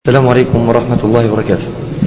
السلام عليكم ورحمة الله وبركاته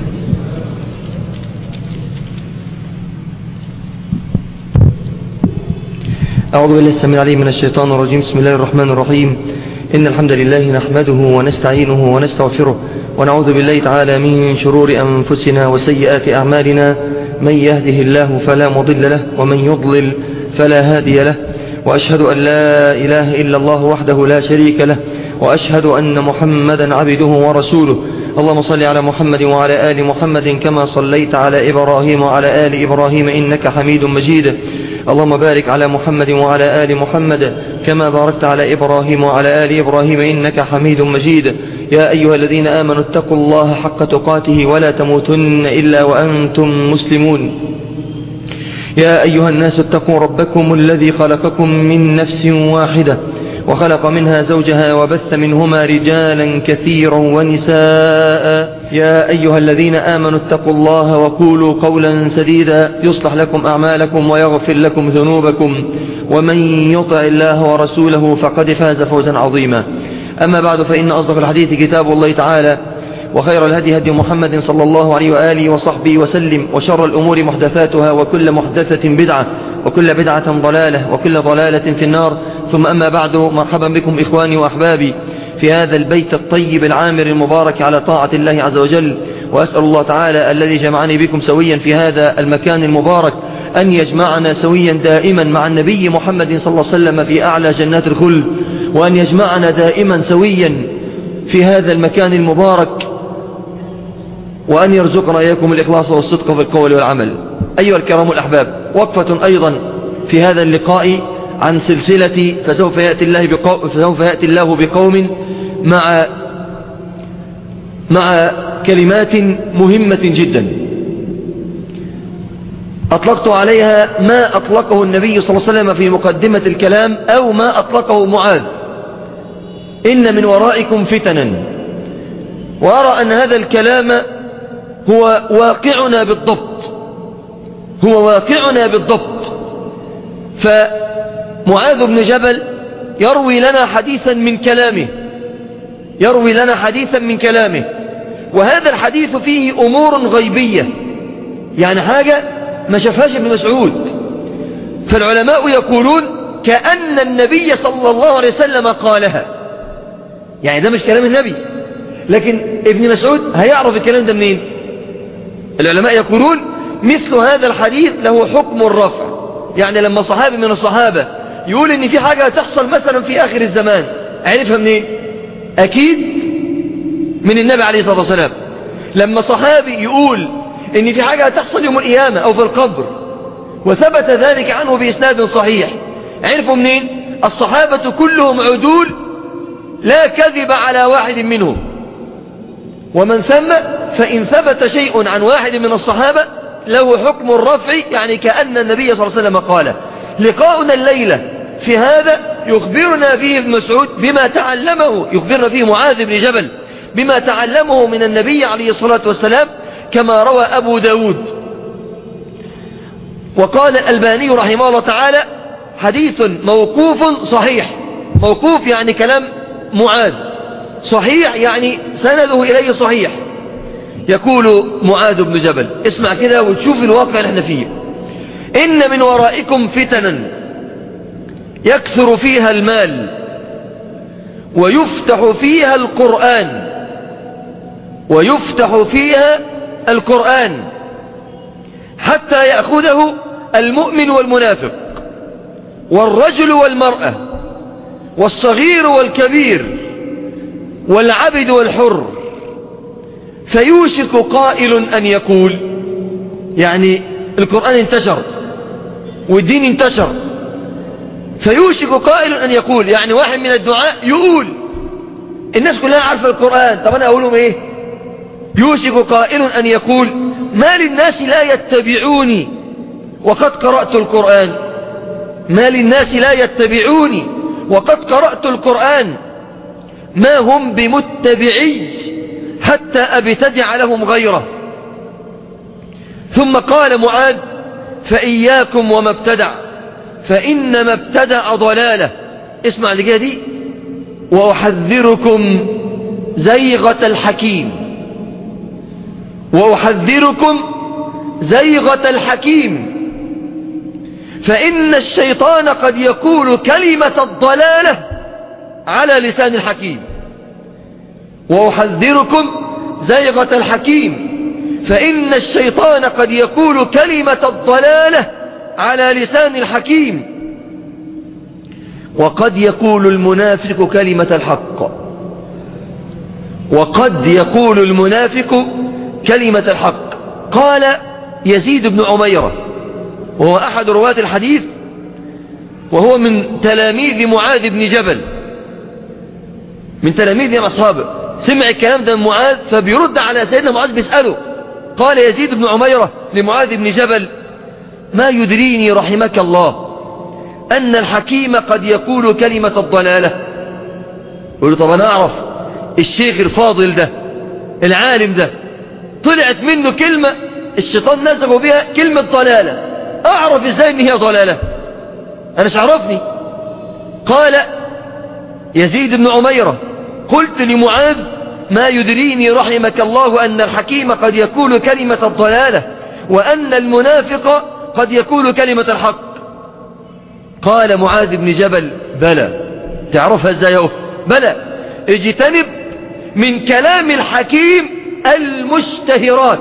أعوذ بالله السميع العليم من الشيطان الرجيم بسم الله الرحمن الرحيم إن الحمد لله نحمده ونستعينه ونستغفره ونعوذ بالله تعالى من شرور أنفسنا وسيئات أعمالنا من يهده الله فلا مضل له ومن يضلل فلا هادي له وأشهد أن لا إله إلا الله وحده لا شريك له وأشهد أن محمدا عبده ورسوله اللهم صل على محمد وعلى آل محمد كما صليت على إبراهيم وعلى آل إبراهيم إنك حميد مجيد اللهم بارك على محمد وعلى آل محمد كما باركت على إبراهيم وعلى آل إبراهيم إنك حميد مجيد يا أيها الذين آمنوا اتقوا الله حق تقاته ولا تموتن إلا وأنتم مسلمون يا أيها الناس اتقوا ربكم الذي خلقكم من نفس واحدة وخلق منها زوجها وبث منهما رجالا كثيرا ونساء يا أيها الذين آمنوا اتقوا الله وقولوا قولا سديدا يصلح لكم أعمالكم ويغفر لكم ذنوبكم ومن يطع الله ورسوله فقد فاز فوزا عظيما أما بعد فإن أصدق الحديث كتاب الله تعالى وخير الهدي هدي محمد صلى الله عليه وآله وصحبه وسلم وشر الأمور محدثاتها وكل محدثة بدعة وكل بدعة ضلالة وكل ضلالة في النار ثم أما بعد مرحبا بكم إخواني وأحبابي في هذا البيت الطيب العامر المبارك على طاعة الله عز وجل وأسأل الله تعالى الذي جمعني بكم سويا في هذا المكان المبارك أن يجمعنا سويا دائما مع النبي محمد صلى الله عليه وسلم في أعلى جنات الخلد وأن يجمعنا دائما سويا في هذا المكان المبارك وأن يرزقنا إياكم الإخلاص والصدق في القول والعمل أيها الكرام الأحباب وقفة أيضا في هذا اللقاء عن سلسلة فسوف يأتي الله بقوم, فسوف يأتي الله بقوم مع مع كلمات مهمة جدا أطلقت عليها ما أطلقه النبي صلى الله عليه وسلم في مقدمة الكلام أو ما أطلقه معاذ إن من ورائكم فتنا وأرى أن هذا الكلام هو واقعنا بالضبط هو واقعنا بالضبط فمعاذ بن جبل يروي لنا حديثا من كلامه يروي لنا حديثا من كلامه وهذا الحديث فيه أمور غيبية يعني حاجة ما شافهاش ابن مسعود فالعلماء يقولون كأن النبي صلى الله عليه وسلم قالها يعني ده مش كلام النبي لكن ابن مسعود هيعرف الكلام ده منين العلماء يقولون مثل هذا الحديث له حكم الرفع يعني لما صحابي من الصحابة يقول ان في حاجة تحصل مثلا في آخر الزمان عرفها منين أكيد من النبي عليه الصلاة والسلام لما صحابي يقول ان في حاجة تحصل يوم القيامة أو في القبر وثبت ذلك عنه بإسناد صحيح عرفوا منين الصحابة كلهم عدول لا كذب على واحد منهم ومن ثم فإن ثبت شيء عن واحد من الصحابة له حكم الرفع يعني كأن النبي صلى الله عليه وسلم قال لقاؤنا الليلة في هذا يخبرنا فيه ابن مسعود بما تعلمه يخبرنا فيه معاذ بن جبل بما تعلمه من النبي عليه الصلاة والسلام كما روى أبو داود وقال الألباني رحمه الله تعالى حديث موقوف صحيح موقوف يعني كلام معاذ صحيح يعني سنده إليه صحيح يقول معاذ بن جبل اسمع كده وتشوف الواقع اللي احنا فيه إن من ورائكم فتنا يكثر فيها المال ويفتح فيها القرآن ويفتح فيها القرآن حتى يأخذه المؤمن والمنافق والرجل والمرأة والصغير والكبير والعبد والحر فيوشك قائل أن يقول يعني القرآن انتشر والدين انتشر فيوشك قائل أن يقول يعني واحد من الدعاء يقول الناس كلها عارفة القرآن طب أنا أقولهم إيه يوشك قائل أن يقول ما للناس لا يتبعوني وقد قرأت القرآن ما للناس لا يتبعوني وقد قرأت القرآن ما هم بمتبعي حتى أبتدع لهم غيره ثم قال معاذ فإياكم وما ابتدع فإنما ابتدع ضلاله اسمع اللي دي وأحذركم زيغة الحكيم وأحذركم زيغة الحكيم فإن الشيطان قد يقول كلمة الضلالة على لسان الحكيم وأحذركم زيغة الحكيم فإن الشيطان قد يقول كلمة الضلالة على لسان الحكيم وقد يقول المنافق كلمة الحق وقد يقول المنافق كلمة الحق قال يزيد بن عميرة وهو أحد رواة الحديث وهو من تلاميذ معاذ بن جبل من تلاميذ أصحابه سمع الكلام ده من معاذ فبيرد على سيدنا معاذ بيسأله قال يزيد بن عميرة لمعاذ بن جبل ما يدريني رحمك الله أن الحكيم قد يقول كلمة الضلالة يقول له طب أنا أعرف الشيخ الفاضل ده العالم ده طلعت منه كلمة الشيطان نزغ بها كلمة ضلالة أعرف إزاي إن هي ضلالة أنا مش عرفني قال يزيد بن عميرة قلت لمعاذ ما يدريني رحمك الله أن الحكيم قد يقول كلمة الضلالة وأن المنافق قد يقول كلمة الحق قال معاذ بن جبل بلى تعرفها ازاي اهو بلى اجتنب من كلام الحكيم المشتهرات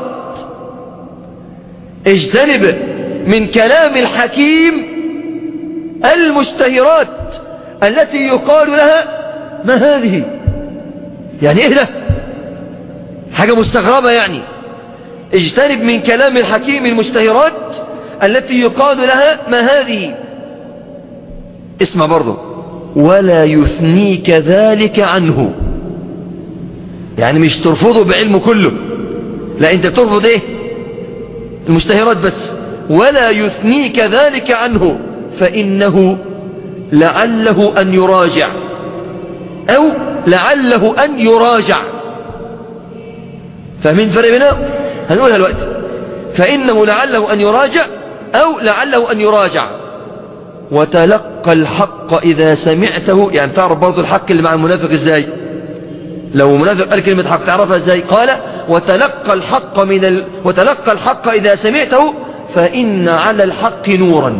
اجتنب من كلام الحكيم المشتهرات التي يقال لها ما هذه يعني ايه ده حاجة مستغربة يعني اجتنب من كلام الحكيم المشتهرات التي يقال لها ما هذه اسمع برضه ولا يثنيك ذلك عنه يعني مش ترفضه بعلمه كله لا انت بترفض ايه المشتهرات بس ولا يثنيك ذلك عنه فإنه لعله أن يراجع أو لعله أن يراجع فاهمين فرق بينهم هنقولها الوقت فإنه لعله أن يراجع أو لعله أن يراجع وتلقى الحق إذا سمعته يعني تعرف برضو الحق اللي مع المنافق إزاي لو منافق قال كلمة حق تعرفها إزاي قال وتلقى الحق من ال... وتلقى الحق إذا سمعته فإن على الحق نورا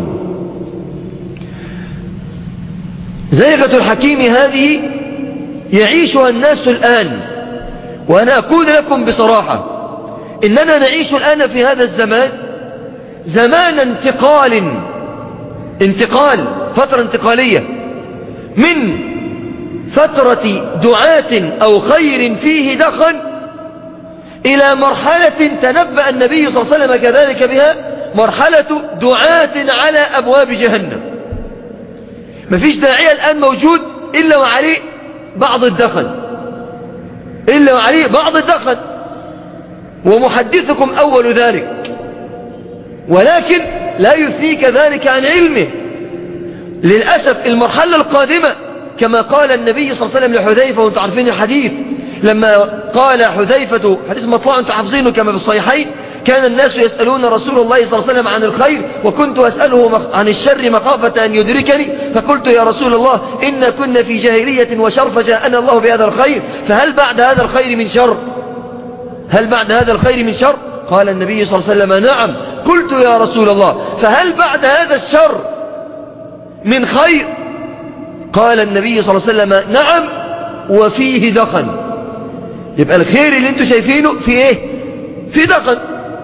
زيغة الحكيم هذه يعيشها الناس الآن وأنا أقول لكم بصراحة إننا نعيش الآن في هذا الزمان زمان انتقال انتقال فترة انتقالية من فترة دعاة أو خير فيه دخل إلى مرحلة تنبأ النبي صلى الله عليه وسلم كذلك بها مرحلة دعاة على أبواب جهنم مفيش داعية الآن موجود إلا وعليه بعض الدخل إلا وعليه بعض الدخل ومحدثكم أول ذلك ولكن لا يثنيك ذلك عن علمه للأسف المرحلة القادمة كما قال النبي صلى الله عليه وسلم لحذيفة وانتم عارفين الحديث لما قال حذيفة حديث مطلع انتم حافظينه كما في الصحيحين كان الناس يسألون رسول الله صلى الله عليه وسلم عن الخير وكنت أسأله عن الشر مخافة أن يدركني فقلت يا رسول الله إن كنا في جاهلية وشر فجاءنا الله بهذا الخير فهل بعد هذا الخير من شر هل بعد هذا الخير من شر قال النبي صلى الله عليه وسلم نعم قلت يا رسول الله فهل بعد هذا الشر من خير قال النبي صلى الله عليه وسلم نعم وفيه دخن يبقى الخير اللي انتم شايفينه في ايه في دخن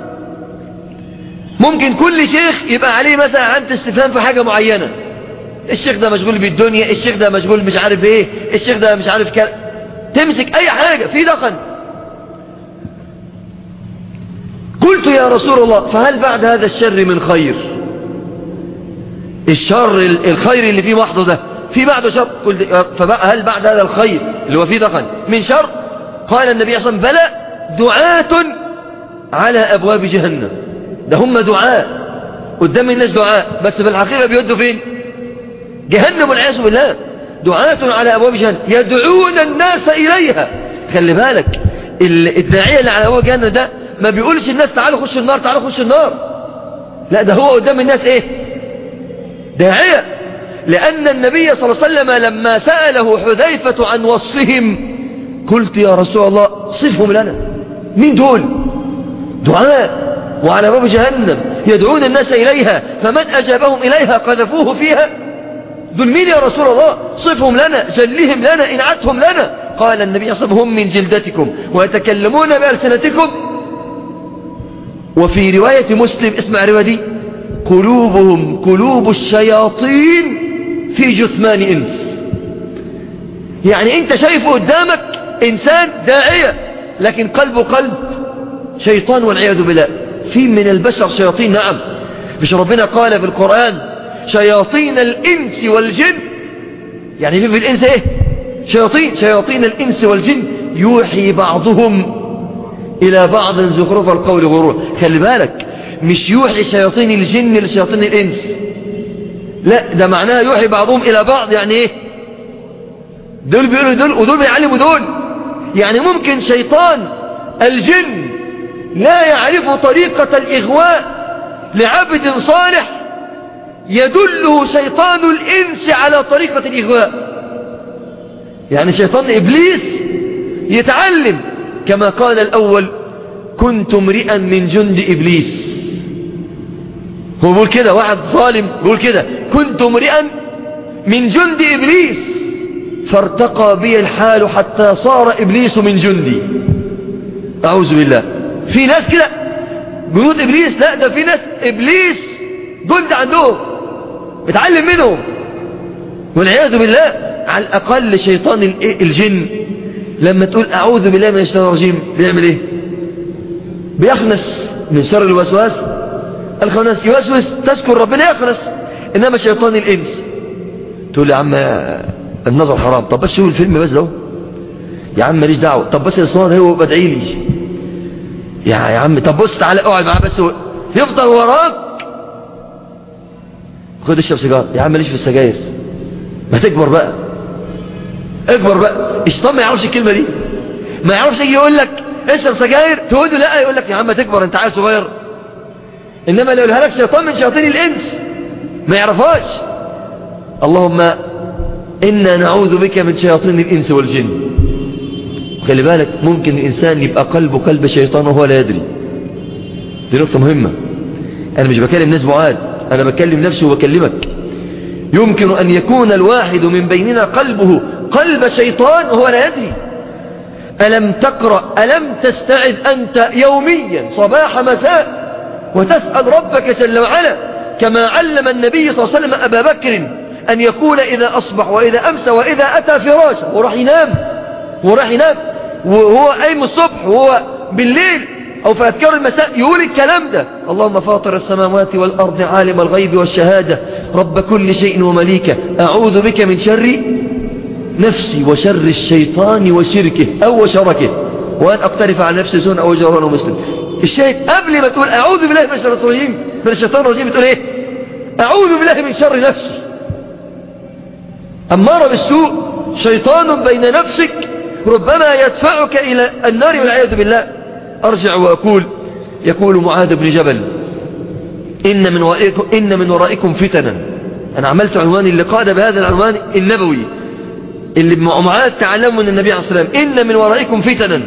ممكن كل شيخ يبقى عليه مثلا علامة استفهام في حاجة معينة الشيخ ده مشغول بالدنيا الشيخ ده مشغول مش عارف ايه الشيخ ده مش عارف كده تمسك اي حاجة في دخن قلت يا رسول الله فهل بعد هذا الشر من خير الشر الخير اللي فيه محض ده في بعده شر قلت فهل بعد هذا الخير اللي هو فيه دخل من شر قال النبي صلى الله عليه وسلم بلى دعاة على أبواب جهنم ده هم دعاء قدام الناس دعاء بس في الحقيقة بيودوا فين جهنم والعياذ بالله دعاة على أبواب جهنم يدعون الناس إليها خلي بالك الداعية اللي على أبواب جهنم ده ما بيقولش الناس تعالوا خش النار تعالوا خش النار لا ده هو قدام الناس ايه داعية لأن النبي صلى الله عليه وسلم لما سأله حذيفة عن وصفهم قلت يا رسول الله صفهم لنا مين دول دعاء وعلى باب جهنم يدعون الناس إليها فمن أجابهم إليها قذفوه فيها دول مين يا رسول الله صفهم لنا جلهم لنا إنعتهم لنا قال النبي صلى الله عليه وسلم هم من جلدتكم ويتكلمون بألسنتكم وفي رواية مسلم اسمع الرواية دي قلوبهم قلوب الشياطين في جثمان إنس يعني انت شايفه قدامك إنسان داعية لكن قلبه قلب شيطان والعياذ بالله في من البشر شياطين نعم مش ربنا قال في القرآن شياطين الإنس والجن يعني في في الإنس إيه شياطين شياطين الإنس والجن يوحي بعضهم إلى بعض زخرف القول غرور خلي بالك مش يوحي شياطين الجن لشياطين الإنس لا ده معناه يوحي بعضهم إلى بعض يعني إيه دول بيقولوا دول ودول بيعلموا دول يعني ممكن شيطان الجن لا يعرف طريقة الإغواء لعبد صالح يدله شيطان الإنس على طريقة الإغواء يعني شيطان إبليس يتعلم كما قال الأول كنت امرئا من جند إبليس هو بيقول كده واحد ظالم بيقول كده كنت امرئا من جند إبليس فارتقى بي الحال حتى صار إبليس من جندي أعوذ بالله في ناس كده جنود إبليس لا ده في ناس إبليس جند عندهم اتعلم منهم والعياذ بالله على الأقل شيطان الجن لما تقول أعوذ بالله من الشيطان الرجيم بيعمل إيه بيخنس من شر الوسواس الخناس يوسوس تذكر ربنا يخنس إنما شيطان الإنس تقول يا عم النظر حرام طب بس شوف الفيلم بس ده يا عم ماليش دعوة طب بس الصلاة هو بدعي لي يا يا عم طب بص تعالى اقعد معاه بس هو. يفضل وراك خد اشرب سيجاره يا عم ماليش في السجاير ما تكبر بقى اكبر بقى الشيطان ما يعرفش الكلمه دي ما يعرفش يجي يقول لك اشرب سجاير تقول له لا يقول لك يا عم تكبر انت عيل صغير انما لو يقولها لك شيطان من شياطين الانس ما يعرفهاش اللهم انا نعوذ بك من شياطين الانس والجن خلي بالك ممكن الانسان يبقى قلبه قلب شيطان وهو لا يدري دي نقطه مهمه انا مش بكلم ناس بعاد انا بكلم نفسي وبكلمك يمكن أن يكون الواحد من بيننا قلبه قلب شيطان وهو لا يدري ألم تقرأ ألم تستعد أنت يوميا صباح مساء وتسأل ربك جل وعلا كما علم النبي صلى الله عليه وسلم أبا بكر أن يقول إذا أصبح وإذا أمسى وإذا أتى فراشه وراح ينام وراح ينام وهو قايم الصبح وهو بالليل أو في أذكار المساء يقول الكلام ده اللهم فاطر السماوات والأرض عالم الغيب والشهادة رب كل شيء ومليكه أعوذ بك من شر نفسي وشر الشيطان وشركه أو وشركه وأن أقترف على نفسي زون أو جران ومسلم الشيء قبل ما تقول أعوذ بالله من الشيطان الرجيم من الشيطان الرجيم بتقول إيه أعوذ بالله من شر نفسي أمارة بالسوء شيطان بين نفسك ربما يدفعك إلى النار والعياذ بالله أرجع وأقول يقول معاذ بن جبل إن من ورائكم, إن من ورائكم فتنا أنا عملت عنوان اللقاء ده بهذا العنوان النبوي اللي معاذ تعلمه من النبي عليه الصلاة والسلام إن من ورائكم فتنا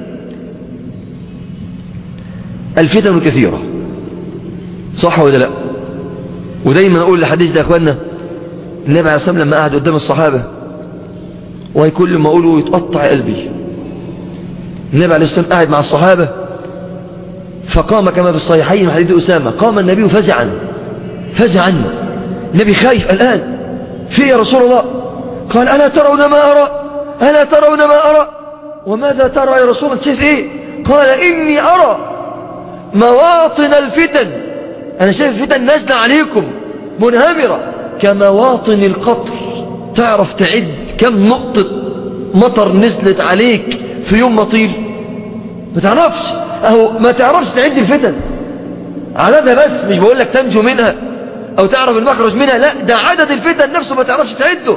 الفتن كثيرة صح ولا لا ودايما أقول الحديث ده يا أخوانا النبي عليه الصلاة والسلام لما قعد قدام الصحابة وكل ما أقوله يتقطع قلبي النبي عليه الصلاة والسلام قاعد مع الصحابة فقام كما في الصحيحين من حديث أسامة قام النبي فزعا فزعا النبي خايف الآن في يا رسول الله قال ألا ترون ما أرى ألا ترون ما أرى وماذا ترى يا رسول الله شايف إيه قال إني أرى مواطن الفتن أنا شايف الفتن نازلة عليكم منهمرة كمواطن القطر تعرف تعد كم نقطة مطر نزلت عليك في يوم مطير ما تعرفش اهو ما تعرفش تعد الفتن عددها بس مش بقول لك تنجو منها او تعرف المخرج منها لا ده عدد الفتن نفسه ما تعرفش تعده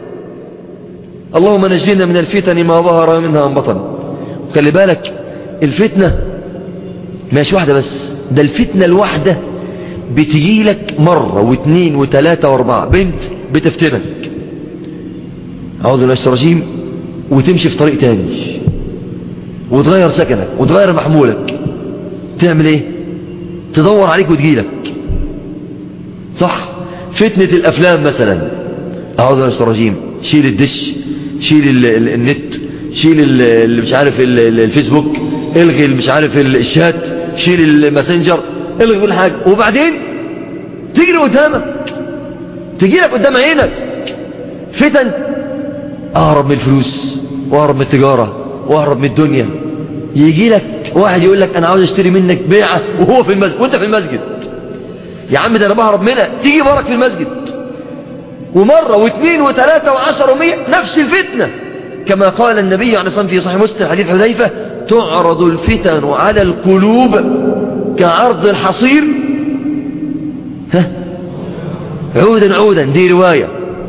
اللهم نجينا من الفتن ما ظهر منها من بطن خلي بالك الفتنة مش واحدة بس ده الفتنة الواحدة بتجي لك مرة واثنين وثلاثة واربعة بنت بتفتنك أعوذ بالله الرجيم وتمشي في طريق تاني وتغير سكنك وتغير محمولك تعمل ايه تدور عليك وتجيلك صح فتنة الافلام مثلا اعوذ بالله الرجيم شيل الدش شيل ال ال النت شيل ال ال مش عارف ال ال الفيسبوك الغي مش عارف الشات شيل الماسنجر الغي كل حاجة وبعدين تجري قدامك تجيلك قدام عينك فتن اهرب من الفلوس واهرب من التجارة واهرب من الدنيا يجي لك واحد يقول لك انا عاوز اشتري منك بيعة وهو في المسجد وانت في المسجد يا عم ده انا بهرب منها تيجي وراك في المسجد ومرة واثنين وثلاثة وعشر ومية نفس الفتنة كما قال النبي عليه الصلاة في صحيح مسلم حديث حذيفة تعرض الفتن على القلوب كعرض الحصير ها عودا عودا دي رواية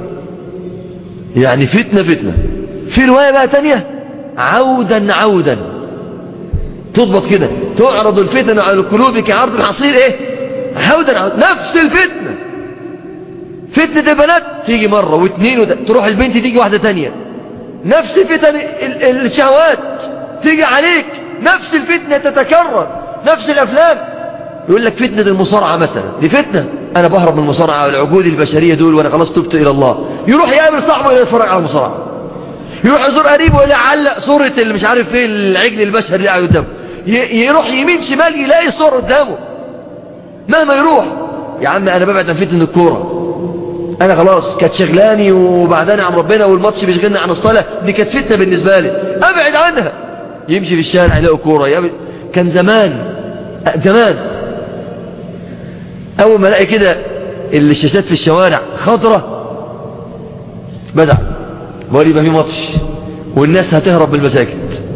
يعني فتنة فتنة في رواية بقى تانية عودا عودا تضبط كده تعرض الفتن على القلوب كعرض الحصير ايه عودا عودا نفس الفتنة فتنة البنات تيجي مرة واثنين وده. تروح البنت تيجي واحدة تانية نفس فتن الشهوات تيجي عليك نفس الفتنة تتكرر نفس الأفلام يقول لك فتنة المصارعة مثلا دي فتنة أنا بهرب من المصارعة والعقود البشرية دول وأنا خلاص تبت إلى الله يروح يقابل صاحبه يتفرج على المصارعة يروح يزور قريبه ويعلق صورة اللي مش عارف ايه العجل البشري اللي قاعد قدامه يروح يمين شمال يلاقي الصورة قدامه مهما يروح يا عم أنا ببعد عن فتنة الكورة أنا خلاص كانت شغلاني وبعداني عن ربنا والماتش بيشغلني عن الصلاة دي كانت فتنة بالنسبة لي أبعد عنها يمشي في الشارع يلاقي كورة يقابل كان زمان زمان أول ما الاقي كده الشاشات في الشوارع خضرة بزعل بقول يبقى في ماتش والناس هتهرب من المساجد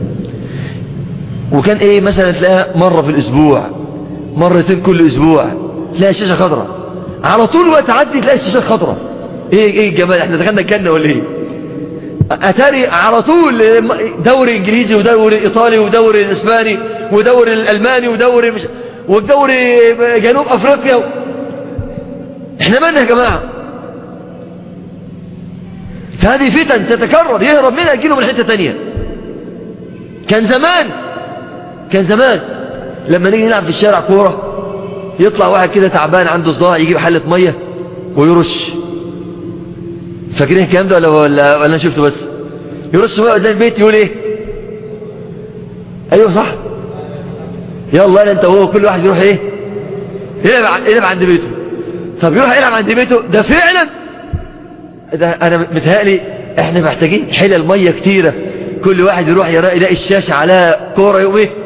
وكان ايه مثلا تلاقيها مرة في الاسبوع مرتين كل اسبوع تلاقي الشاشة خضرة على طول وقت عدي تلاقي الشاشة خضرة ايه ايه الجمال احنا دخلنا الجنة ولا ايه اتاري على طول دوري انجليزي ودوري ايطالي ودوري اسباني ودوري الالماني ودوري مش والدوري جنوب افريقيا احنا مالنا يا جماعه فهذه فتن تتكرر يهرب منها يجيله من حته تانية كان زمان كان زمان لما نيجي نلعب في الشارع كوره يطلع واحد كده تعبان عنده صداع يجيب حله ميه ويرش فاكرين الكلام ده ولا ولا ولا انا شفته بس يرش ميه قدام البيت يقول ايه ايوه صح يلا انت وهو كل واحد يروح ايه يلعب يلعب عند بيته طب يروح يلعب عند بيته ده فعلا ده انا متهيألي احنا محتاجين حلل ميه كتيره كل واحد يروح يلاقي الشاشه على كوره يوم ايه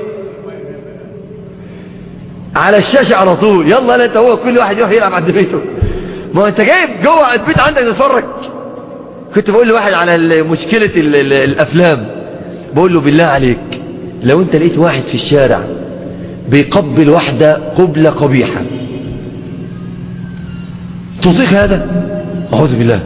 على الشاشه على طول يلا انت هو كل واحد يروح يلعب عند بيته ما هو انت جايب جوه البيت عندك تتفرج كنت بقول لواحد على مشكله الافلام بقول له بالله عليك لو انت لقيت واحد في الشارع بيقبل واحدة قبلة قبيحة تطيق هذا أعوذ بالله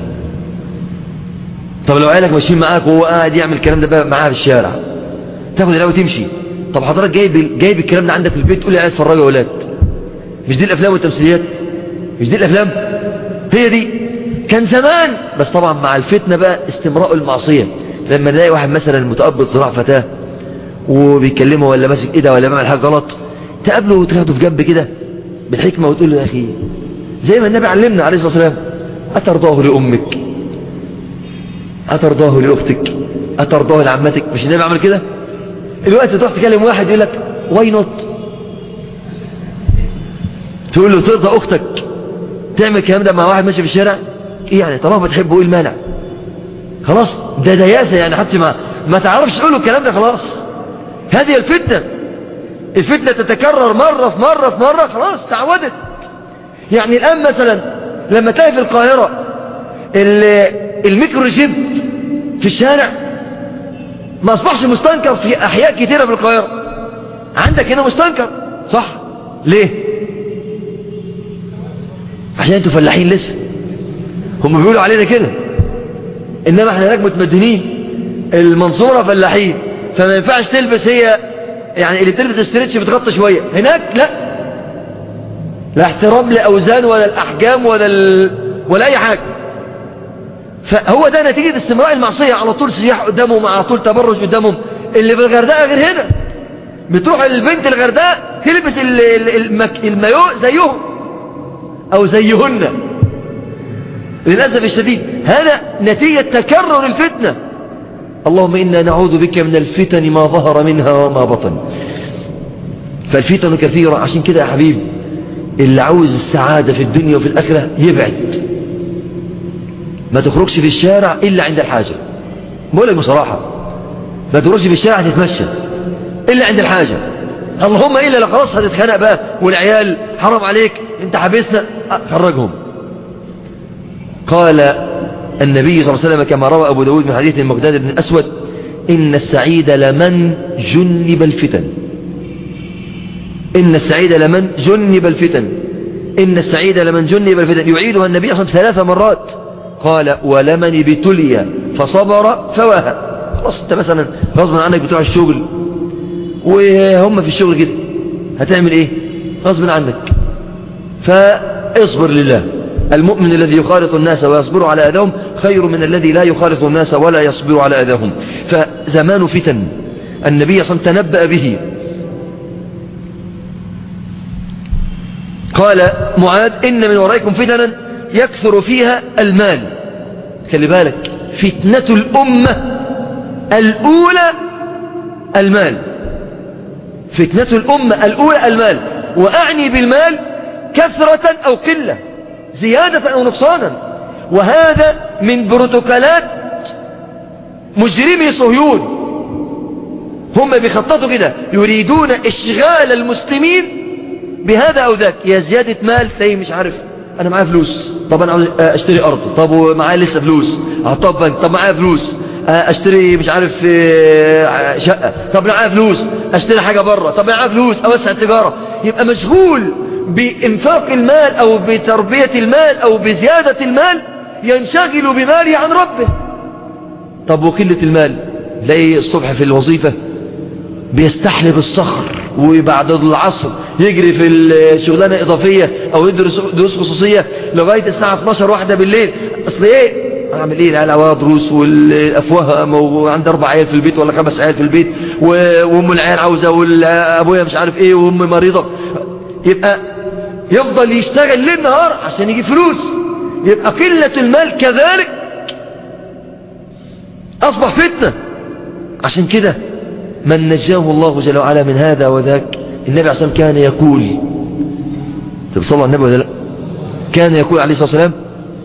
طب لو عيالك ماشيين معاك وهو قاعد يعمل الكلام ده بقى معاها في الشارع تاخد الأول وتمشي طب حضرتك جايب جايب الكلام ده عندك في البيت تقول لي قاعد اتفرجوا يا ولاد مش دي الأفلام والتمثيليات مش دي الأفلام هي دي كان زمان بس طبعا مع الفتنة بقى استمراء المعصية لما نلاقي واحد مثلا متقبض صراع فتاة وبيكلمه ولا ماسك ايده ولا بيعمل حاجه غلط تقابله وتاخده في جنب كده بالحكمه وتقول له يا اخي زي ما النبي علمنا عليه الصلاه والسلام اترضاه لامك اترضاه لاختك اترضاه لعمتك مش النبي عمل كده الوقت تروح تكلم واحد يقول لك واي نوت تقول له ترضى اختك تعمل الكلام ده مع واحد ماشي في الشارع ايه يعني طالما بتحبه ايه المانع خلاص ده دياسه يعني حتى ما ما تعرفش تقول له الكلام ده خلاص هذه الفتنة الفتنة تتكرر مرة في مرة في مرة خلاص تعودت يعني الآن مثلا لما تلاقي في القاهرة الميكرو جيب في الشارع ما أصبحش مستنكر في أحياء كثيرة في القاهرة عندك هنا مستنكر صح ليه عشان انتوا فلاحين لسه هم بيقولوا علينا كده انما احنا هناك متمدنين المنصورة فلاحين فما ينفعش تلبس هي يعني اللي بتلبس استريتش بتغطي شوية هناك لا لا احترام لأوزان ولا الأحجام ولا ال... ولا أي حاجة فهو ده نتيجة استمراء المعصية على طول سياح قدامهم على طول تبرج قدامهم اللي في الغردقة غير هنا بتروح البنت الغردقة تلبس المايو زيهم أو زيهن للأسف الشديد هذا نتيجة تكرر الفتنة اللهم إنا نعوذ بك من الفتن ما ظهر منها وما بطن فالفتن كثيرة عشان كده يا حبيب اللي عاوز السعادة في الدنيا وفي الآخرة يبعد ما تخرجش في الشارع إلا عند الحاجة بقول لك بصراحة ما تخرجش في الشارع تتمشى إلا عند الحاجة اللهم إلا لو خلاص هتتخانق بقى والعيال حرام عليك انت حبسنا خرجهم قال النبي صلى الله عليه وسلم كما روى أبو داود من حديث المقداد بن الأسود إن السعيد لمن جنب الفتن إن السعيد لمن جنب الفتن إن السعيد لمن جنب الفتن يعيدها النبي صلى الله عليه وسلم ثلاث مرات قال ولمن ابتلي فصبر فواها خلاص انت مثلا غصبا عنك بتوع الشغل وهم في الشغل كده هتعمل ايه غصبا عنك فاصبر لله المؤمن الذي يخالط الناس ويصبر على أذاهم خير من الذي لا يخالط الناس ولا يصبر على أذاهم فزمان فتن النبي صلى الله عليه وسلم تنبأ به قال معاذ إن من ورائكم فتنا يكثر فيها المال خلي بالك فتنة الأمة الأولى المال فتنة الأمة الأولى المال وأعني بالمال كثرة أو قلة زيادة أو نقصانا وهذا من بروتوكولات مجرمي صهيون هم بيخططوا كده يريدون اشغال المسلمين بهذا أو ذاك يا زيادة مال تلاقيه مش عارف أنا معايا فلوس طب أنا عاوز أشتري أرض طب ومعايا لسه فلوس طب بنك طب معايا فلوس أشتري مش عارف شقة طب معايا فلوس أشتري حاجة بره طب معايا فلوس أوسع التجارة يبقى مشغول بإنفاق المال أو بتربية المال أو بزيادة المال ينشغل بماله عن ربه طب وقلة المال تلاقي الصبح في الوظيفة بيستحلب الصخر وبعد العصر يجري في الشغلانة إضافية أو يدرس دروس خصوصية لغاية الساعة 12 واحدة بالليل أصل إيه أعمل إيه العيال عواه دروس والأفواه وعندي أربع عيال في البيت ولا خمس عيال في البيت وأم العيال عاوزة وأبويا مش عارف إيه وأم مريضة يبقى يفضل يشتغل ليل نهار عشان يجيب فلوس يبقى قلة المال كذلك أصبح فتنة عشان كده من نجاه الله جل وعلا من هذا وذاك النبي عليه الصلاة والسلام كان يقول طب صلى النبي ولا لا كان يقول عليه الصلاة والسلام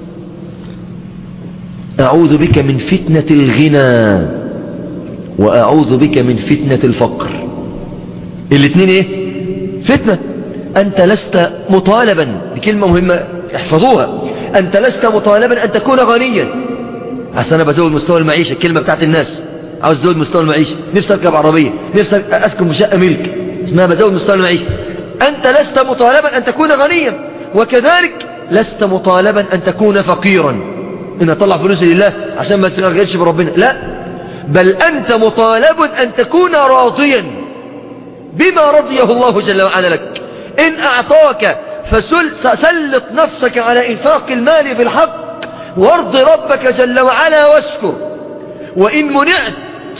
أعوذ بك من فتنة الغنى وأعوذ بك من فتنة الفقر الاثنين ايه فتنة أنت لست مطالبا بكلمة مهمة احفظوها أنت لست مطالبا أن تكون غنيا عشان أنا بزود مستوى المعيشة الكلمة بتاعت الناس عاوز أزود مستوى المعيشة نفسي أركب عربية نفسي أسكن في شقة ملك اسمها بزود مستوى المعيشة أنت لست مطالبا أن تكون غنيا وكذلك لست مطالبا أن تكون فقيرا إن أطلع فلوس لله عشان ما تغيرش بربنا لا بل أنت مطالب أن تكون راضيا بما رضيه الله جل وعلا لك إن أعطاك فسلط نفسك على إنفاق المال في الحق وارض ربك جل وعلا واشكر وإن منعت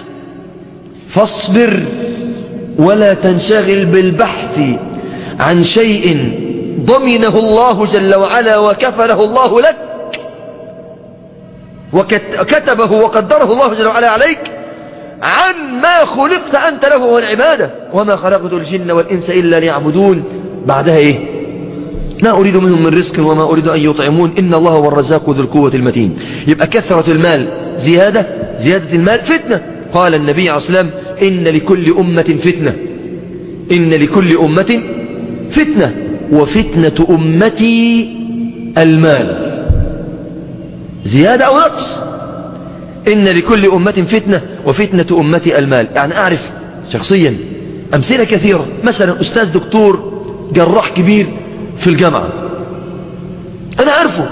فاصبر ولا تنشغل بالبحث عن شيء ضمنه الله جل وعلا وكفله الله لك وكتبه وقدره الله جل وعلا عليك عن ما خلقت أنت له والعبادة وما خلقت الجن والإنس إلا ليعبدون بعدها إيه لا أريد منهم من رزق وما أريد أن يطعمون إن الله هو الرزاق ذو القوة المتين يبقى كثرة المال زيادة زيادة المال فتنة قال النبي عليه الصلاة والسلام إن لكل أمة فتنة إن لكل أمة فتنة وفتنة أمتي المال زيادة أو نقص إن لكل أمة فتنة وفتنة أمتي المال يعني أعرف شخصيا أمثلة كثيرة مثلا أستاذ دكتور جراح كبير في الجامعة أنا عارفه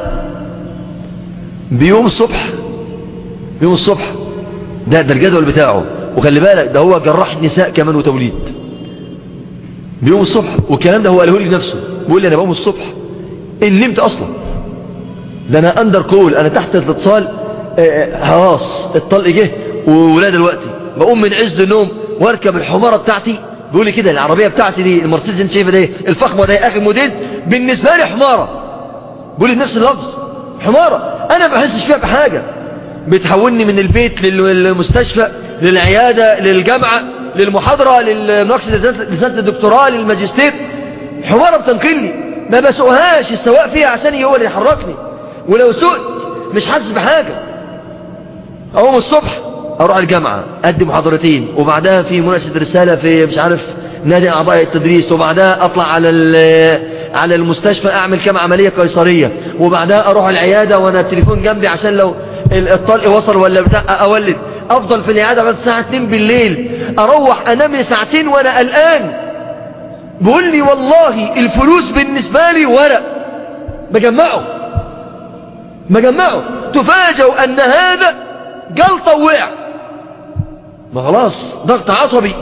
بيوم الصبح بيوم الصبح ده ده الجدول بتاعه وخلي بالك ده هو جراح نساء كمان وتوليد بيوم الصبح والكلام ده هو قاله لي بنفسه بيقول لي أنا بقوم الصبح إن نمت أصلا ده أنا أندر كول أنا تحت الاتصال آه، خلاص الطلق جه وولاد دلوقتي بقوم من عز النوم واركب الحمارة بتاعتي بيقول لي كده العربية بتاعتي دي المرسيدس انت شايفها دي الفخمة دي اخر موديل بالنسبة لي حمارة بيقول لي نفس اللفظ حمارة انا ما بحسش فيها بحاجة بتحولني من البيت للمستشفى للعيادة للجامعة للمحاضرة للمناقشة لسنة الدكتوراه للماجستير حمارة بتنقلني ما بسوقهاش السواق فيها عشان هو اللي يحركني ولو سقت مش حاسس بحاجة اقوم الصبح اروح الجامعة ادي محاضرتين وبعدها في مناقشة رسالة في مش عارف نادي اعضاء التدريس وبعدها اطلع على على المستشفى اعمل كام عملية قيصرية وبعدها اروح العيادة وانا التليفون جنبي عشان لو الطلق وصل ولا بتاع اولد افضل في العيادة بس الساعة 2 بالليل اروح انام لي ساعتين وانا قلقان بيقول لي والله الفلوس بالنسبة لي ورق بجمعه بجمعه تفاجئ ان هذا جلطة وقع ما خلاص ضغط عصبي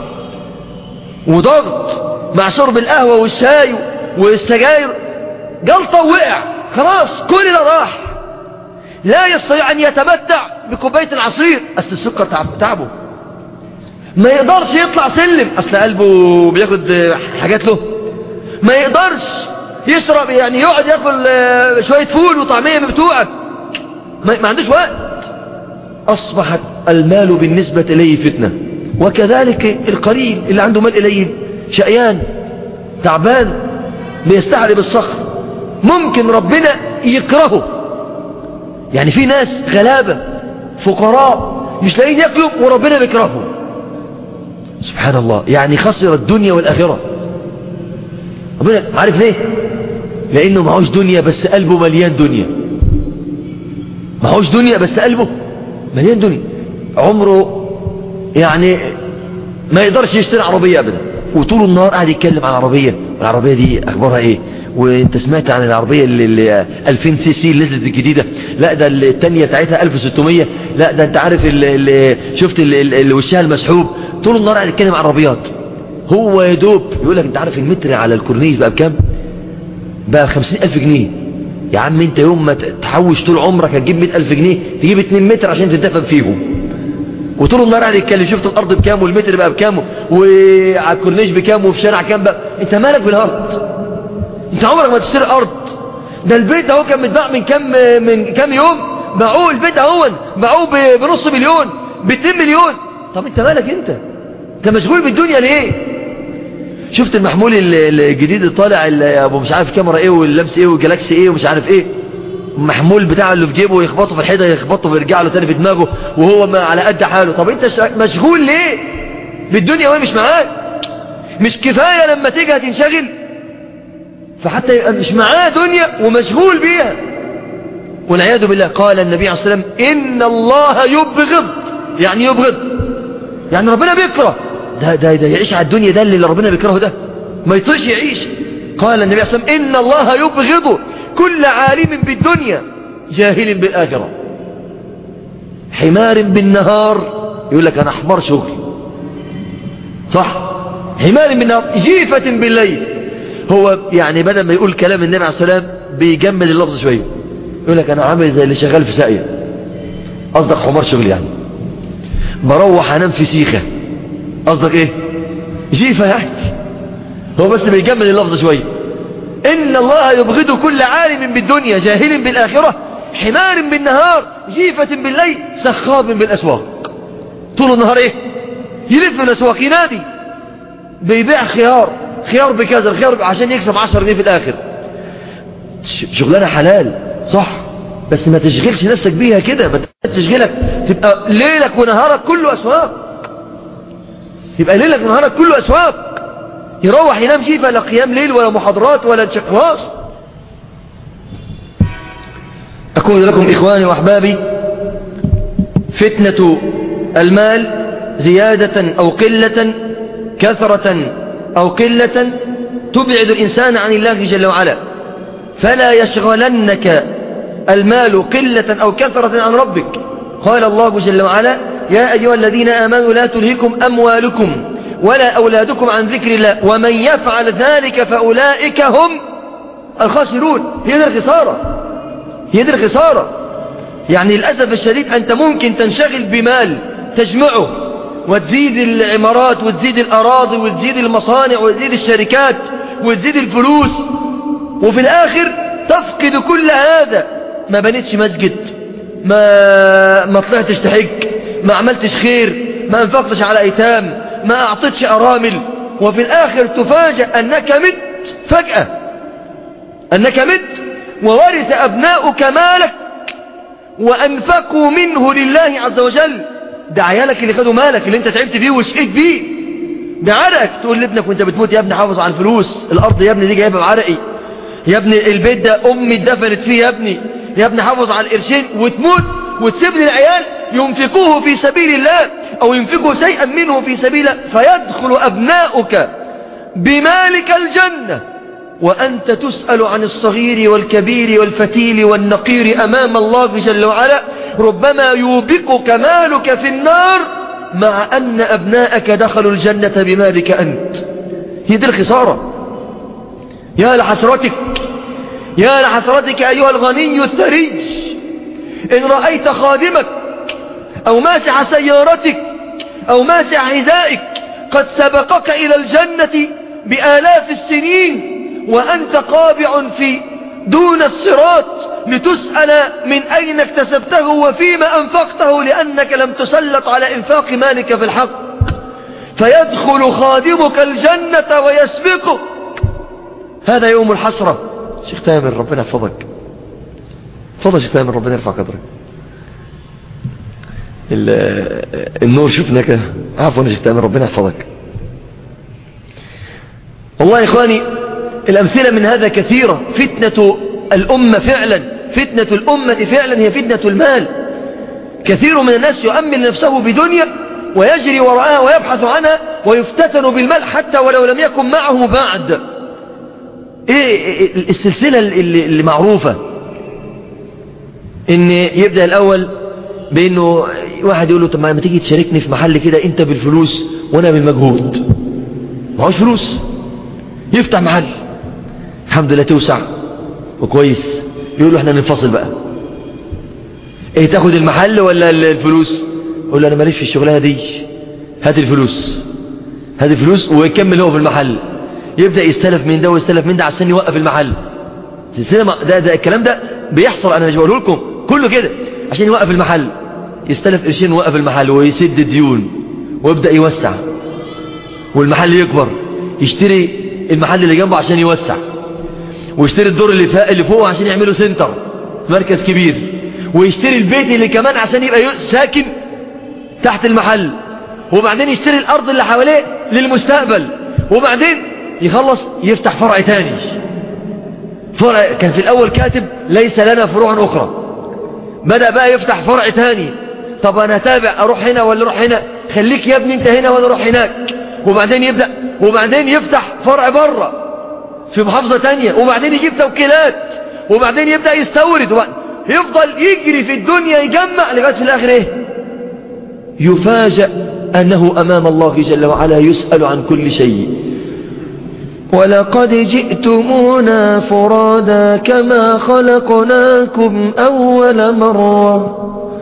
وضغط مع شرب القهوة والشاي والسجاير جلطة وقع خلاص كل ده راح لا يستطيع أن يتمتع بكوباية العصير أصل السكر تعب تعبه ما يقدرش يطلع سلم أصل قلبه بياخد حاجات له ما يقدرش يشرب يعني يقعد ياكل شوية فول وطعمية بتوعك ما عندوش وقت أصبحت المال بالنسبة إليه فتنة وكذلك القليل اللي عنده مال إليه شقيان تعبان بيستحرب الصخر ممكن ربنا يكرهه يعني في ناس غلابة فقراء مش لاقيين ياكلوا وربنا بيكرههم سبحان الله يعني خسر الدنيا والآخرة ربنا عارف ليه لأنه معهوش دنيا بس قلبه مليان دنيا معهوش دنيا بس قلبه مليان دنيا عمره يعني ما يقدرش يشتري عربية أبدا وطول النهار قاعد يتكلم عن العربية العربية دي أخبارها إيه وانت سمعت عن العربية اللي, اللي 2000 سي سي اللي نزلت الجديدة لا ده التانية بتاعتها 1600 لا ده انت عارف اللي اللي شفت اللي, اللي وشها المسحوب طول النهار قاعد يتكلم عن عربيات هو يا دوب يقول لك انت عارف المتر على الكورنيش بقى بكام بقى 50000 جنيه يا عم انت يوم ما تحوش طول عمرك هتجيب 100000 جنيه تجيب 2 متر عشان تدفن فيهم وطول النهار قاعد يتكلم شفت الارض بكام والمتر بقى بكام وعلى الكورنيش بكام وفي شارع كام بقى انت مالك بالارض انت عمرك ما تشتري ارض ده البيت اهو كان متباع من كام من كام يوم باعوه البيت اهو باعوه بنص مليون ب 2 مليون طب انت مالك انت انت مشغول بالدنيا ليه شفت المحمول الجديد اللي طالع ابو مش عارف كاميرا ايه واللمس ايه والجلاكسي ايه ومش عارف ايه المحمول بتاعه اللي في جيبه يخبطه في الحيطه يخبطه ويرجع له تاني في دماغه وهو ما على قد حاله طب انت مشغول ليه بالدنيا وهي مش معاك مش كفايه لما تيجي هتنشغل فحتى يبقى مش معاه دنيا ومشغول بيها والعياذ بالله قال النبي عليه الصلاه والسلام ان الله يبغض يعني يبغض يعني ربنا بيكره ده ده ده يعيش على الدنيا ده اللي ربنا بيكرهه ده ما يطيش يعيش قال النبي عليه الصلاه والسلام ان الله يبغض كل عالم بالدنيا جاهل بالآخرة حمار بالنهار يقول لك أنا حمار شغل صح حمار بالنهار جيفة بالليل هو يعني بدل ما يقول كلام النبي عليه الصلاة والسلام بيجمد اللفظ شوية يقول لك أنا عامل زي اللي شغال في ساقية قصدك حمار شغل يعني بروح أنام في سيخة قصدك إيه جيفة يعني هو بس بيجمد اللفظ شوية إن الله يبغض كل عالم بالدنيا جاهل بالآخرة حمار بالنهار جيفة بالليل سخاب بالأسواق طول النهار إيه يلف الأسواق ينادي بيبيع خيار خيار بكذا الخيار عشان يكسب 10 جنيه في الآخر شغلانة حلال صح بس ما تشغلش نفسك بيها كده ما تشغلك تبقى ليلك ونهارك كله أسواق يبقى ليلك ونهارك كله أسواق يروح ينام جيفة لا قيام ليل ولا محاضرات ولا خلاص أقول لكم إخواني وأحبابي فتنة المال زيادة أو قلة كثرة أو قلة تبعد الإنسان عن الله جل وعلا فلا يشغلنك المال قلة أو كثرة عن ربك قال الله جل وعلا يا أيها الذين آمنوا لا تلهكم أموالكم ولا أولادكم عن ذكر الله ومن يفعل ذلك فأولئك هم الخاسرون هي دي الخسارة هي دي الخسارة يعني للأسف الشديد أنت ممكن تنشغل بمال تجمعه وتزيد العمارات وتزيد الأراضي وتزيد المصانع وتزيد الشركات وتزيد الفلوس وفي الآخر تفقد كل هذا ما بنيتش مسجد ما ما طلعتش تحج ما عملتش خير ما انفقتش على ايتام ما اعطيتش ارامل وفي الاخر تفاجأ انك مت فجأة انك مت وورث ابناؤك مالك وانفقوا منه لله عز وجل ده عيالك اللي خدوا مالك اللي انت تعبت فيه وشقيت بيه ده عرقك تقول لابنك وانت بتموت يا ابني حافظ على الفلوس الارض يا ابني دي جايبها بعرقي يا ابني البيت ده امي اتدفنت فيه يا ابني يا ابني حافظ على القرشين وتموت وتسيب لي العيال ينفقوه في سبيل الله او ينفقوا شيئا منه في سبيل الله فيدخل ابناؤك بمالك الجنة وأنت تسأل عن الصغير والكبير والفتيل والنقير أمام الله جل وعلا ربما يوبقك مالك في النار مع أن أبناءك دخلوا الجنة بمالك أنت هي دي الخسارة يا لحسرتك يا لحسرتك أيها الغني الثري إن رأيت خادمك أو ماسح سيارتك أو ماسح حذائك قد سبقك إلى الجنة بآلاف السنين وأنت قابع في دون الصراط لتسأل من أين اكتسبته وفيما أنفقته لأنك لم تسلط على إنفاق مالك في الحق فيدخل خادمك الجنة ويسبقك هذا يوم الحسرة شيخ تامر ربنا يحفظك فضل شيخ تامر ربنا يرفع قدرك النور شفنا كده عفوا يا شيخ تامر ربنا يحفظك والله يا إخواني الأمثلة من هذا كثيرة فتنة الأمة فعلا فتنة الأمة فعلا هي فتنة المال كثير من الناس يؤمن نفسه بدنيا ويجري وراءها ويبحث عنها ويفتتن بالمال حتى ولو لم يكن معه بعد ايه السلسلة اللي, اللي معروفة ان يبدأ الأول بأنه واحد يقول له طب ما تيجي تشاركني في محل كده انت بالفلوس وانا بالمجهود معهوش فلوس يفتح محل الحمد لله توسع وكويس يقول له احنا ننفصل بقى ايه تاخد المحل ولا الفلوس يقول له انا ماليش في الشغلانه دي هات الفلوس هات الفلوس ويكمل هو في المحل يبدا يستلف من ده ويستلف من ده عشان يوقف المحل سلسله ده ده الكلام ده بيحصل انا مش بقوله لكم كله كده عشان يوقف المحل يستلف قرشين ويوقف المحل ويسد ديون ويبدا يوسع والمحل يكبر يشتري المحل اللي جنبه عشان يوسع ويشتري الدور اللي فوق اللي فوقه عشان يعمله سنتر مركز كبير ويشتري البيت اللي كمان عشان يبقى ساكن تحت المحل وبعدين يشتري الأرض اللي حواليه للمستقبل وبعدين يخلص يفتح فرع تاني فرع كان في الأول كاتب ليس لنا فروع أخرى بدأ بقى يفتح فرع تاني طب أنا تابع أروح هنا ولا أروح هنا خليك يا ابني أنت هنا وأنا أروح هناك وبعدين يبدأ وبعدين يفتح فرع بره في محافظة تانية وبعدين يجيب توكيلات وبعدين يبدأ يستورد وبعد... يفضل يجري في الدنيا يجمع لغاية في الآخر إيه يفاجأ أنه أمام الله جل وعلا يسأل عن كل شيء ولقد جئتمونا فرادا كما خلقناكم أول مرة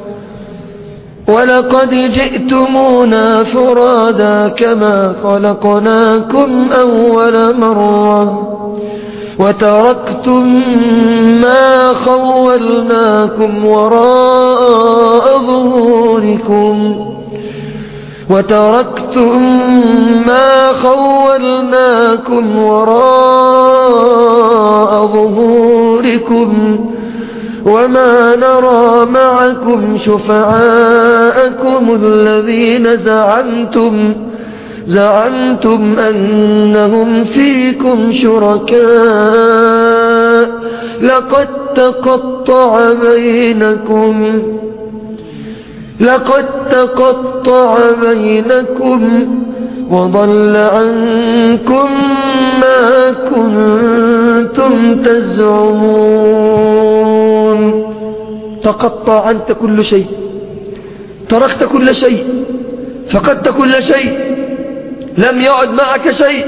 ولقد جئتمونا فرادا كما خلقناكم أول مرة وتركتم ما خولناكم وراء ظهوركم وتركتم ما خولناكم وراء ظهوركم وما نرى معكم شفعاءكم الذين زعمتم زعمتم أنهم فيكم شركاء لقد تقطع بينكم لقد تقطع بينكم وضل عنكم ما كنتم تزعمون تقطع عنك كل شيء تركت كل شيء فقدت كل شيء لم يعد معك شيء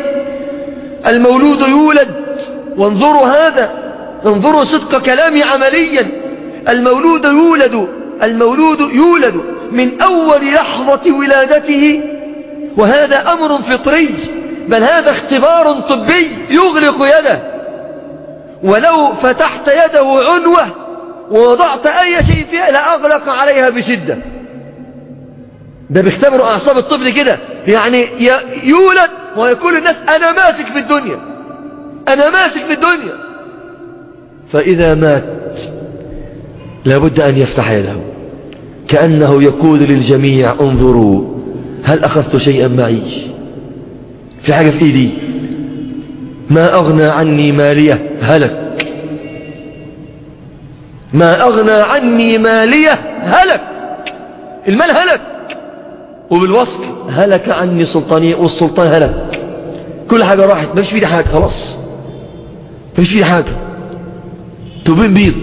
المولود يولد وانظروا هذا انظروا صدق كلامي عمليا المولود يولد المولود يولد من أول لحظة ولادته وهذا أمر فطري بل هذا اختبار طبي يغلق يده ولو فتحت يده عنوة ووضعت أي شيء فيها لأغلق عليها بشدة ده بيختبروا أعصاب الطفل كده يعني يولد ويقول الناس أنا ماسك في الدنيا أنا ماسك في الدنيا فإذا مات لابد أن يفتح يده كأنه يقول للجميع انظروا هل أخذت شيئا معي في حاجة في إيدي ما أغنى عني مالية هلك ما أغنى عني مالية هلك المال هلك وبالوصف هلك عني سلطانية والسلطان هلك كل حاجة راحت ما فيش في حاجة خلاص ما فيش في حاجة تبين بيض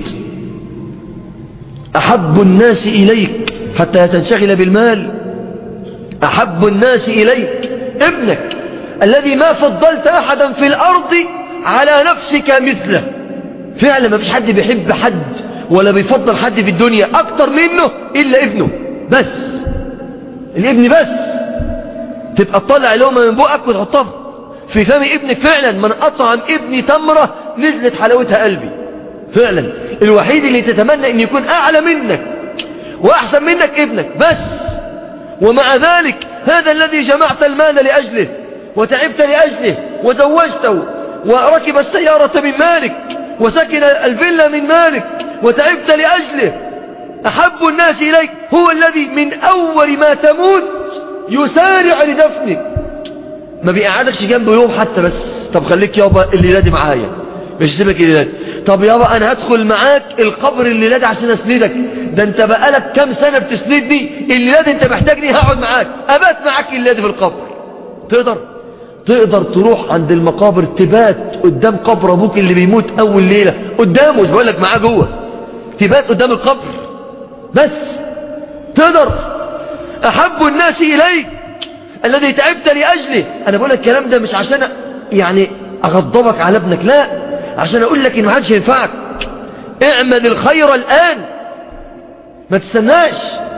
أحب الناس إليك حتى تنشغل بالمال أحب الناس إليك ابنك الذي ما فضلت أحدا في الأرض على نفسك مثله فعلا ما فيش حد بيحب حد ولا بيفضل حد في الدنيا أكتر منه إلا ابنه بس الابن بس تبقى تطلع لقمة من بقك وتحطها في فم ابنك فعلا من أطعم ابني تمرة نزلت حلاوتها قلبي فعلا الوحيد اللي تتمنى ان يكون اعلى منك واحسن منك ابنك بس ومع ذلك هذا الذي جمعت المال لاجله وتعبت لاجله وزوجته وركب السيارة من مالك وسكن الفيلا من مالك وتعبت لاجله احب الناس اليك هو الذي من اول ما تموت يسارع لدفنك ما بيقعدكش جنبه يوم حتى بس طب خليك يابا الليله دي معايا مش سيبك الليلة طب يابا انا هدخل معاك القبر الليلة دي عشان اسندك ده انت بقالك كام سنة بتسندني الليلة دي انت محتاجني هقعد معاك ابات معاك الليلة دي في القبر تقدر تقدر تروح عند المقابر تبات قدام قبر ابوك اللي بيموت اول ليلة قدامه مش بقول لك معاه جوه تبات قدام القبر بس تقدر احب الناس اليك الذي تعبت لاجله انا بقول لك الكلام ده مش عشان يعني اغضبك على ابنك لا عشان اقول لك ان ما حدش ينفعك اعمل الخير الان ما تستناش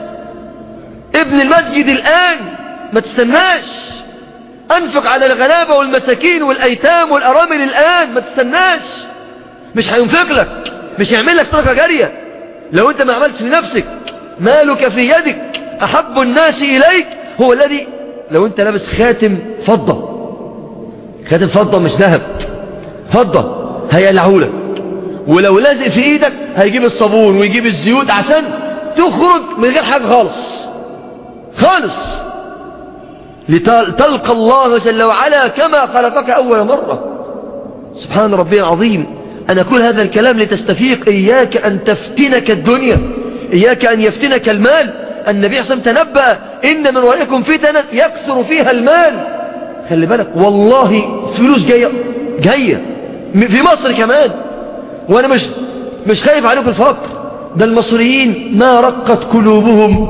ابن المسجد الان ما تستناش انفق على الغلابة والمساكين والايتام والارامل الان ما تستناش مش هينفق لك مش هيعمل لك صدقة جارية لو انت ما عملتش لنفسك مالك في يدك احب الناس اليك هو الذي لو انت لابس خاتم فضة خاتم فضة مش ذهب فضة هيقلعهولك ولو لازق في ايدك هيجيب الصابون ويجيب الزيوت عشان تخرج من غير حاجة خالص خالص لتلقى الله جل وعلا كما خلقك أول مرة سبحان ربي العظيم أنا أقول هذا الكلام لتستفيق إياك أن تفتنك الدنيا إياك أن يفتنك المال النبي صلى الله عليه وسلم تنبأ إن من ورائكم فتنة يكثر فيها المال خلي بالك والله فلوس جاية جاية في مصر كمان وأنا مش مش خايف عليكم الفقر ده المصريين ما رقت قلوبهم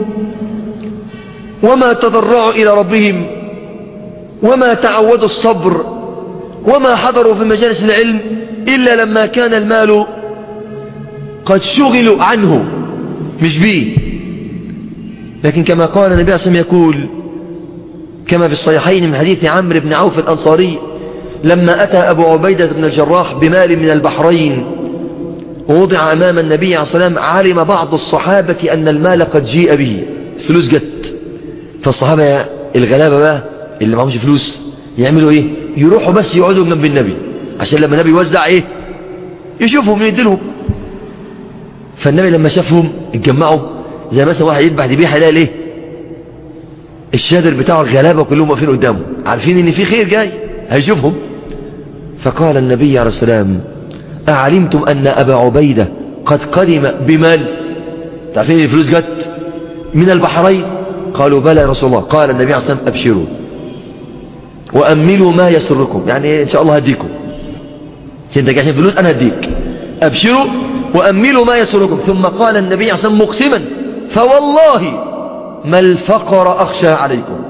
وما تضرعوا إلى ربهم وما تعودوا الصبر وما حضروا في مجالس العلم إلا لما كان المال قد شغلوا عنه مش بيه لكن كما قال النبي صلى الله عليه وسلم يقول كما في الصحيحين من حديث عمرو بن عوف الأنصاري لما أتى أبو عبيدة بن الجراح بمال من البحرين ووضع أمام النبي عليه الصلاة والسلام علم بعض الصحابة أن المال قد جيء به فلوس جت فالصحابة الغلابة بقى اللي معهمش فلوس يعملوا ايه يروحوا بس يقعدوا جنب النبي عشان لما النبي يوزع ايه يشوفهم يديلهم فالنبي لما شافهم اتجمعوا زي مثلا واحد يذبح ذبيحه يلاقي ايه الشادر بتاعه الغلابه كلهم واقفين قدامه عارفين ان في خير جاي هيشوفهم فقال النبي عليه السلام أعلمتم أن أبا عبيدة قد قدم بمال تعرفين الفلوس جت من البحرين قالوا بلى يا رسول الله قال النبي عليه الصلاة والسلام أبشروا وأملوا ما يسركم يعني إن شاء الله هديكم انت عشان فلوس أنا هديك أبشروا وأملوا ما يسركم ثم قال النبي عليه الصلاة والسلام مقسما فوالله ما الفقر أخشى عليكم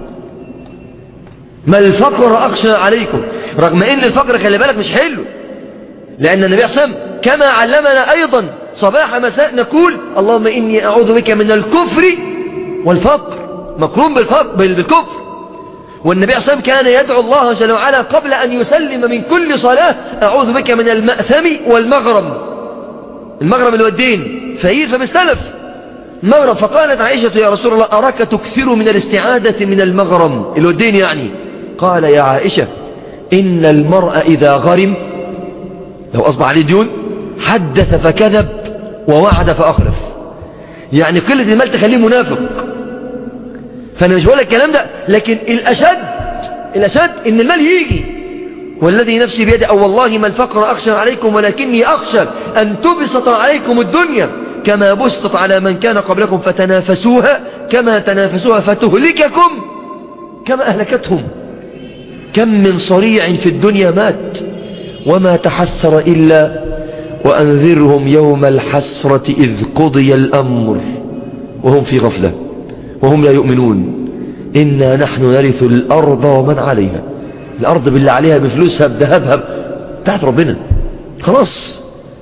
ما الفقر أخشى عليكم رغم إن الفقر خلي بالك مش حلو لأن النبي صلى الله عليه وسلم كما علمنا أيضا صباح مساء نقول اللهم إني أعوذ بك من الكفر والفقر مكروم بالفقر بالكفر والنبي صلى الله عليه وسلم كان يدعو الله جل وعلا قبل أن يسلم من كل صلاة أعوذ بك من المأثم والمغرم المغرم اللي هو الدين فقير فمستلف مغرم فقالت عائشة يا رسول الله أراك تكثر من الاستعادة من المغرم اللي هو الدين يعني قال يا عائشة إن المرء إذا غرم لو أصبح عليه ديون حدث فكذب ووعد فأخلف يعني قلة المال تخليه منافق فأنا مش بقول لك الكلام ده لكن الأشد الأشد إن المال يجي والذي نفسي بيدي أو والله ما الفقر أخشى عليكم ولكني أخشى أن تبسط عليكم الدنيا كما بسطت على من كان قبلكم فتنافسوها كما تنافسوها فتهلككم كما أهلكتهم كم من صريع في الدنيا مات وما تحسر إلا وأنذرهم يوم الحسرة إذ قضي الأمر وهم في غفلة وهم لا يؤمنون إنا نحن نرث الأرض ومن عليها الأرض باللي عليها بفلوسها بذهبها بتاعت ربنا خلاص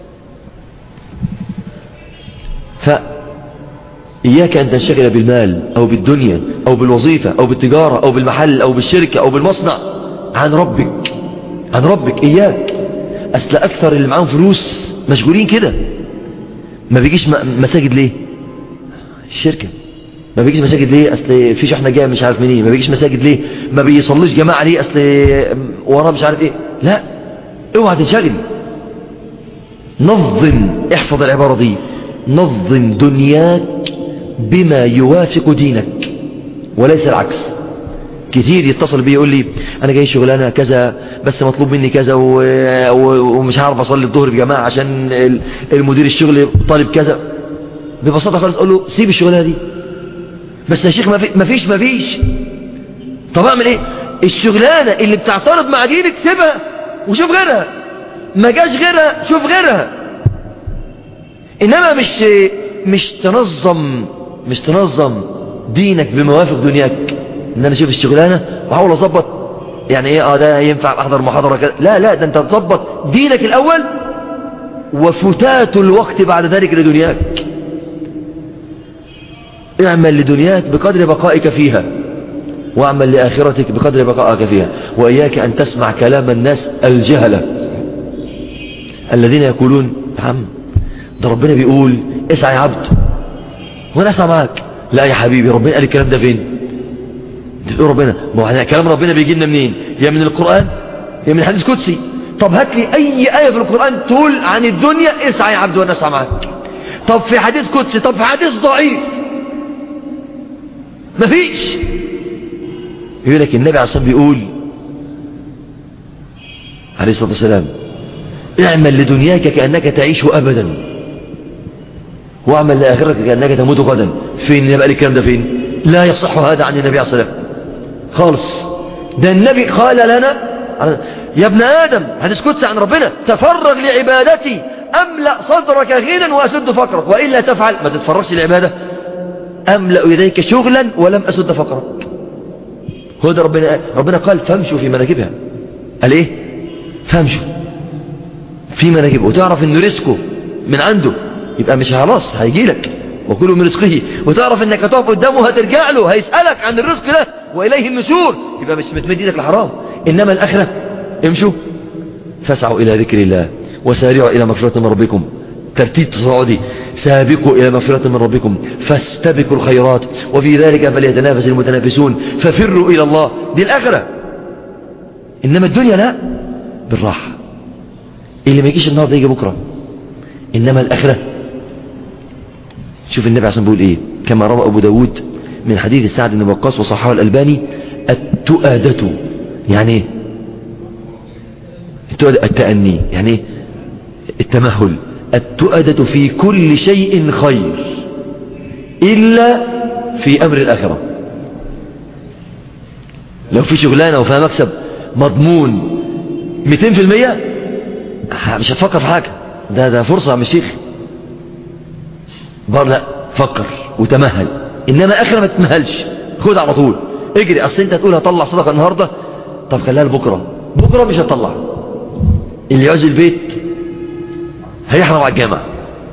فإياك أن تنشغل بالمال أو بالدنيا أو بالوظيفة أو بالتجارة أو بالمحل أو بالشركة أو بالمصنع عن ربك عن ربك إياك أصل أكثر اللي معاهم فلوس مشغولين كده ما بيجيش مساجد ليه الشركة ما بيجيش مساجد ليه اصل في شحنه جايه مش عارف منين ما بيجيش مساجد ليه ما بيصليش جماعه ليه اصل وراه مش عارف ايه لا اوعى تنشغل نظم احفظ العباره دي نظم دنياك بما يوافق دينك وليس العكس كتير يتصل بي يقول لي انا جاي شغلانه كذا بس مطلوب مني كذا و... و... ومش عارف اصلي الظهر بجماعه عشان المدير الشغل طالب كذا ببساطه خالص اقول له سيب الشغلانه دي بس يا شيخ ما, في ما فيش ما فيش طب اعمل ايه الشغلانه اللي بتعترض مع دينك سيبها وشوف غيرها ما جاش غيرها شوف غيرها انما مش مش تنظم مش تنظم دينك بموافق دنياك ان انا اشوف الشغلانه واحاول اظبط يعني ايه اه ده ينفع احضر محاضره كذا لا لا ده انت تظبط دينك الاول وفتات الوقت بعد ذلك لدنياك اعمل لدنياك بقدر بقائك فيها واعمل لآخرتك بقدر بقائك فيها وإياك أن تسمع كلام الناس الجهلة الذين يقولون يا عم ده ربنا بيقول اسعى يا عبد وانا اسعى معاك لا يا حبيبي ربنا قال الكلام ده فين تقول ربنا ما هو كلام ربنا بيجي لنا منين يا من القرآن يا من الحديث قدسي طب هات لي اي آية في القرآن تقول عن الدنيا اسعى يا عبد وانا اسعى معاك طب في حديث قدسي طب في حديث ضعيف مفيش يقول لك النبي عليه الصلاة بيقول عليه الصلاة والسلام اعمل لدنياك كأنك تعيش أبدا واعمل لآخرتك كأنك تموت غدا فين يبقى الكلام ده فين لا يصح هذا عن النبي عليه الصلاة والسلام خالص ده النبي قال لنا يا ابن آدم حديث قدس عن ربنا تفرغ لعبادتي أملأ صدرك غنى وأسد فقرك وإلا تفعل ما تتفرغش للعبادة أملأ يديك شغلا ولم أسد فقرك هو ده ربنا قال ربنا قال فامشوا في مناكبها قال ايه فامشوا في مناكبه وتعرف ان رزقه من عنده يبقى مش خلاص هيجي لك وكلوا من رزقه وتعرف انك هتقف قدامه هترجع له هيسألك عن الرزق ده وإليه النشور يبقى مش بتمد ايدك لحرام إنما الآخرة امشوا فاسعوا إلى ذكر الله وسارعوا إلى مغفرة من ربكم ترتيب تصاعدي سابقوا إلى مغفرة من ربكم فاستبقوا الخيرات وفي ذلك فليتنافس المتنافسون ففروا إلى الله دي الآخرة إنما الدنيا لا بالراحة اللي ما يجيش النهارده يجي بكرة إنما الآخرة شوف النبي عشان بيقول إيه كما روى أبو داود من حديث سعد بن وقاص وصححه الألباني التؤادة يعني ايه التؤادة التأني يعني ايه التمهل التؤدة في كل شيء خير إلا في أمر الآخرة لو في شغلانة وفيها مكسب مضمون 200% مش هتفكر في حاجة ده ده فرصة مش شيخ بار لا فكر وتمهل إنما آخرة ما تتمهلش خد على طول اجري أصل أنت تقول هطلع صدقة النهاردة طب خليها لبكرة بكرة مش هتطلع اللي يعوز البيت هيحرم على الجامع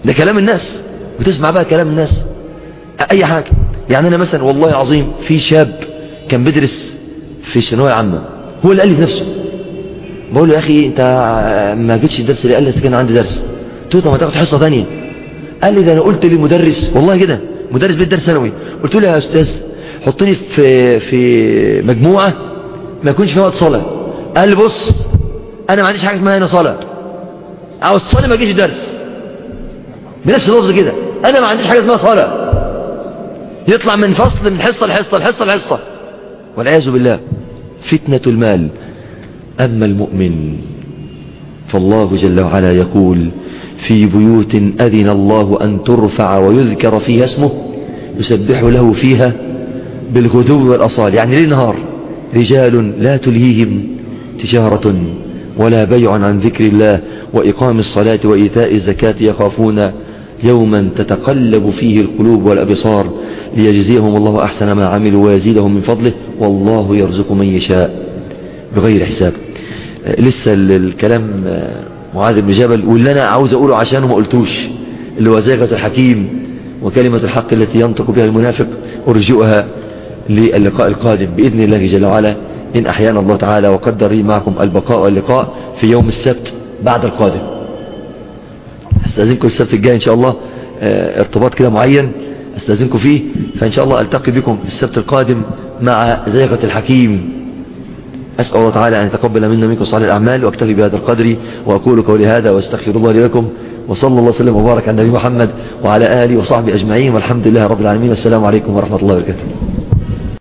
ده كلام الناس وتسمع بقى كلام الناس اي حاجة يعني انا مثلا والله العظيم في شاب كان بيدرس في الثانويه العامه هو اللي قال لي بنفسه بقول له يا اخي انت ما جيتش الدرس ليه قال لي كان عندي درس قلت له طب ما تاخد حصه ثانيه قال لي ده انا قلت للمدرس والله كده مدرس بيت درس ثانوي قلت له يا استاذ حطني في في مجموعه ما يكونش فيها وقت صلاه قال لي بص انا ما عنديش حاجه اسمها هنا صلاه عاوز تصلي ما تجيش الدرس بنفس اللفظ كده انا ما عنديش حاجه اسمها صلاه يطلع من فصل من حصه لحصه لحصه لحصه والعياذ بالله فتنه المال اما المؤمن فالله جل وعلا يقول في بيوت أذن الله أن ترفع ويذكر فيها اسمه يسبح له فيها بالغدو والأصال يعني ليل نهار رجال لا تلهيهم تجارة ولا بيع عن ذكر الله وإقام الصلاة وإيتاء الزكاة يخافون يوما تتقلب فيه القلوب والأبصار ليجزيهم الله أحسن ما عملوا ويزيدهم من فضله والله يرزق من يشاء بغير حساب لسه الكلام معاذ بن جبل واللي أنا عاوز أقوله عشانه ما قلتوش اللي هو زيغة الحكيم وكلمة الحق التي ينطق بها المنافق أرجئها للقاء القادم بإذن الله جل وعلا إن أحيانا الله تعالى وقدر لي معكم البقاء واللقاء في يوم السبت بعد القادم استاذنكم السبت الجاي إن شاء الله ارتباط كده معين استاذنكم فيه فإن شاء الله ألتقي بكم السبت القادم مع زيغة الحكيم أسأل الله تعالى أن يتقبل منا منكم صالح الأعمال وأكتفي بهذا القدر وأقول قولي هذا وأستغفر الله لي لكم وصلى الله وسلم وبارك على النبي محمد وعلى آله وصحبه أجمعين والحمد لله رب العالمين والسلام عليكم ورحمة الله وبركاته